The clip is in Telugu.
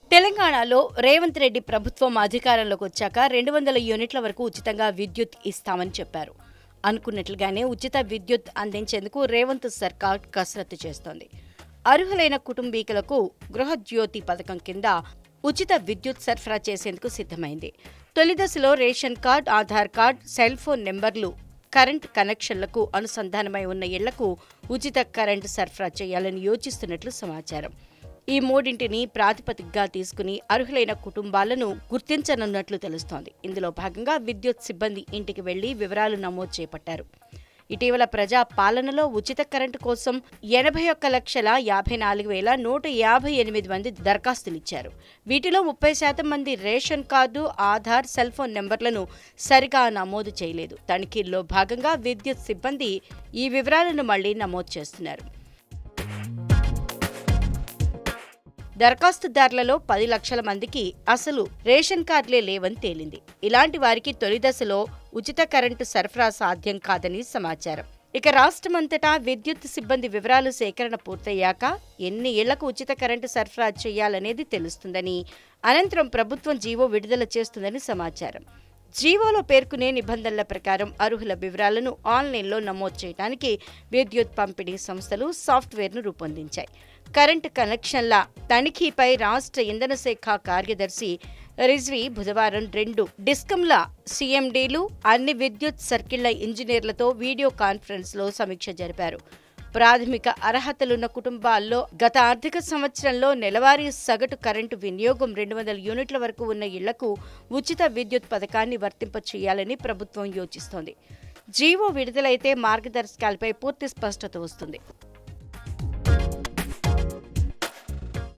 తెలంగాణలో రేవంత్ రెడ్డి ప్రభుత్వం అధికారంలోకి వచ్చాక రెండు వందల యూనిట్ల వరకు ఉచితంగా విద్యుత్ ఇస్తామని చెప్పారు అనుకున్నట్లుగానే ఉచిత విద్యుత్ అందించేందుకు రేవంత్ సర్కార్ కసరత్తు చేస్తోంది అర్హులైన కుటుంబీకులకు గృహజ్యోతి పథకం కింద ఉచిత విద్యుత్ సరఫరా చేసేందుకు సిద్ధమైంది తొలి దశలో ration card Aadhaar card cell phone నెంబర్లు కరెంట్ కనెక్షన్లకు అనుసంధానమై ఉన్న ఇళ్లకు ఉచిత కరెంటు సరఫరా చేయాలని యోచిస్తున్నట్లు సమాచారం ఈ మూడింటిని ప్రాతిపదికగా తీసుకుని అర్హులైన కుటుంబాలను గుర్తించనున్నట్లు తెలుస్తోంది ఇందులో భాగంగా విద్యుత్ సిబ్బంది ఇంటికి వెళ్లి వివరాలు నమోదు చేపట్టారు ఇటీవల ప్రజా పాలనలో ఉచిత కరెంటు కోసం ఎనభై ఒక్క లక్షల యాభై నాలుగు వేల నూట యాభై ఎనిమిది మంది దరఖాస్తులిచ్చారు వీటిలో ముప్పై శాతం మంది ration card Aadhaar cell phone నెంబర్లను సరిగా నమోదు చేయలేదు తనిఖీల్లో భాగంగా విద్యుత్ సిబ్బంది ఈ వివరాలను మళ్లీ నమోదు చేస్తున్నారు దరఖాస్తుదారులలో పది లక్షల మందికి అసలు రేషన్ కార్డులే లేవని తేలింది ఇలాంటి వారికి తొలి దశలో ఉచిత కరెంటు సరఫరా సాధ్యం కాదని సమాచారం ఇక రాష్ట్రమంతటా విద్యుత్ సిబ్బంది వివరాలు సేకరణ పూర్తయ్యాక ఎన్ని ఇళ్లకు ఉచిత కరెంటు సరఫరా చేయాలనేది తెలుస్తుందని అనంతరం ప్రభుత్వం జీవో విడుదల చేస్తుందని సమాచారం జీవోలో పేర్కొనే నిబంధనల ప్రకారం అర్హుల వివరాలను ఆన్లైన్లో నమోదు చేయడానికి విద్యుత్ పంపిణీ సంస్థలు సాఫ్ట్వేర్ను రూపొందించాయి కరెంటు కనెక్షన్ల తనిఖీపై రాష్ట్ర ఇంధన శాఖ కార్యదర్శి రిజ్వీ బుధవారం రెండు డిస్కంల సీఎండీలు అన్ని విద్యుత్ సర్కిళ్ల ఇంజనీర్లతో వీడియో కాన్ఫరెన్స్లో సమీక్ష జరిపారు ప్రాథమిక అర్హతలున్న కుటుంబాల్లో గత ఆర్థిక సంవత్సరంలో నెలవారీ సగటు కరెంటు వినియోగం రెండు వందల యూనిట్ల వరకు ఉన్న ఇళ్లకు ఉచిత విద్యుత్ పథకాన్ని వర్తింప చేయాలని ప్రభుత్వం యోచిస్తోంది జీవో విడుదలైతే మార్గదర్శకాలపై పూర్తి స్పష్టత వస్తుంది